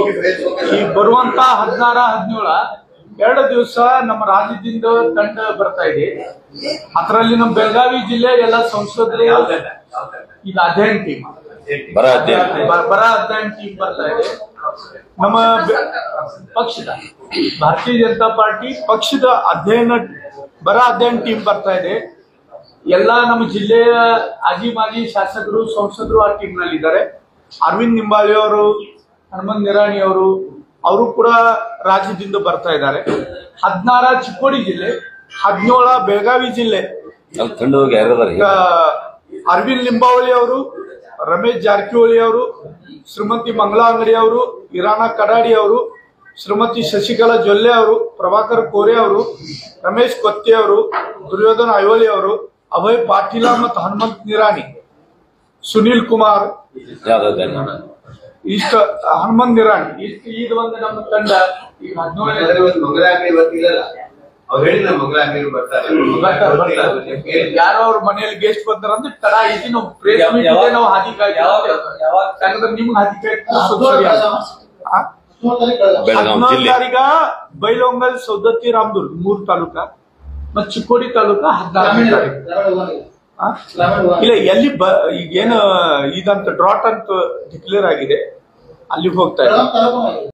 ಈ ಬರುವಂತ ಹದಿನಾರ ಹದಿನೇಳ ಎರಡು ದಿವಸ ನಮ್ಮ ರಾಜ್ಯದಿಂದ ತಂಡ ಬರ್ತಾ ಇದೆ ಅದರಲ್ಲಿ ನಮ್ಮ ಬೆಳಗಾವಿ ಜಿಲ್ಲೆ ಎಲ್ಲ ಸಂಸದರು ಈಗ ಅಧ್ಯಯನ ಟೀಮ್ ಬರ ಅಧ್ಯಯನ. ಬರ ಅಧ್ಯಯನ ಟೀಮ್ ಬರ್ತಾ ಇದೆ ನಮ್ಮ ಬೆ- ಪಕ್ಷದ ಭಾರತೀಯ ಜನತಾ ಪಾರ್ಟಿ ಪಕ್ಷದ ಅಧ್ಯಯನ ಬರ ಅಧ್ಯಯನ ಟೀಮ್ ಬರ್ತಾ ಇದೆ ಎಲ್ಲ ನಮ್ಮ ಜಿಲ್ಲೆಯ ಆಜಿ ಮಾಜಿ ಶಾಸಕರು ಸಂಸದರು ಆ ಟೀಮ್ ನಲ್ಲಿ ಇದ್ದಾರೆ ಅರವಿಂದ್ ನಿಂಬಾಳಿ ಅವರು ಹನುಮಂತ್ ನಿರಾಣಿ ಅವರು ಅವರು ಕೂಡ ರಾಜ್ಯದಿಂದ ಬರ್ತಾ ಇದ್ದಾರೆ ಹದಿನಾರ ಚಿಕ್ಕೋಡಿ ಜಿಲ್ಲೆ ಹದಿನೇಳ ಬೆಳಗಾವಿ ಜಿಲ್ಲೆ ಅಲ್ಲಿ ತಂಡ ಹೋಗಿ ಯಾರ್ಯಾರ ಈಗ ಅರವಿಂದ್ ಲಿಂಬಾವಳಿ ಅವರು ರಮೇಶ್ ಜಾರಕಿಹೊಳಿ ಅವರು ಶ್ರೀಮತಿ ಮಂಗಳಾ ಅಂಗಡಿ ಅವರು ಇರಾನ ಕಡಾಡಿ ಅವರು ಶ್ರೀಮತಿ ಶಶಿಕಲಾ ಜೊಲ್ಲೆ ಅವರು ಪ್ರಭಾಕರ್ ಕೋರೆ ಅವರು ರಮೇಶ್ ಕೊತ್ತಿ ಅವರು ದುರ್ಯೋಧನ ಐವಳಿ ಅವರು ಅಭಯ್ ಪಾಟೀಲ ಮತ್ತು ಹನುಮಂತ್ ನಿರಾಣಿ ಸುನೀಲ್ ಕುಮಾರ್ ಯಾವ್ದಾದ್ರು ಇಷ್ಟ ಹನುಮಂತ್ ನಿರಾಣಿ ಇಷ್ಟ ಇದು ಒಂದು ನಮ್ಮ ತಂಡ ಈಗ ಹದಿನೇಳನೇ ಮಂಗಳಾಂಗಡಿ ಬರ್ತಿಲ್ಲಲ್ಲ ಅವ್ರು ಹೇಳಿದ ಮಂಗಳಾಂಗಡಿ ಬರ್ತಾರೆ ಬರ್ತಾರೆ, ಬರ್ತಾರೆ. ಯಾರೋ ಅವ್ರ ಮನೆಯಲ್ಲಿ ಗೆಸ್ಟ್ ಬಂದಾರ ಅಂದ್ರೆ ತಡ ಐತಿ ನಾವು ಪ್ರೇಸ್ ಮೀಟ್ ಇದೆ ನಾವು ಹಾದಿ ಕಾಯ್ತೀವಿ ಯಾಕಂದ್ರೆ ನಿಮ್ಗೆ ಹಾದಿ ಕಾಯ್ತು ಬೆಳಗಾವಿ ಜಿಲ್ಲೆ ತಾರೀಕ ಬೈಲೊಂಗಲ್ ಸೌದತ್ತಿ ರಾಮದುರ್ಗ್ ಮೂರ್ ತಾಲೂಕ ಮತ್ ಚಿಕ್ಕೋಡಿ ತಾಲೂಕ ಹದಿನಾರನೇ ತಾರೀಕು ಆ? ಇಲ್ಲ ಎಲ್ಲಿ ಬ ಈಗೇನು ಇದಂತ ಡ್ರಾಟ್ ಅಂತ ಡಿಕ್ಲೇರ್ ಆಗಿದೆ ಅಲ್ಲಿಗೆ ಹೋಗ್ತಾ ಇದ್ದಾರೆ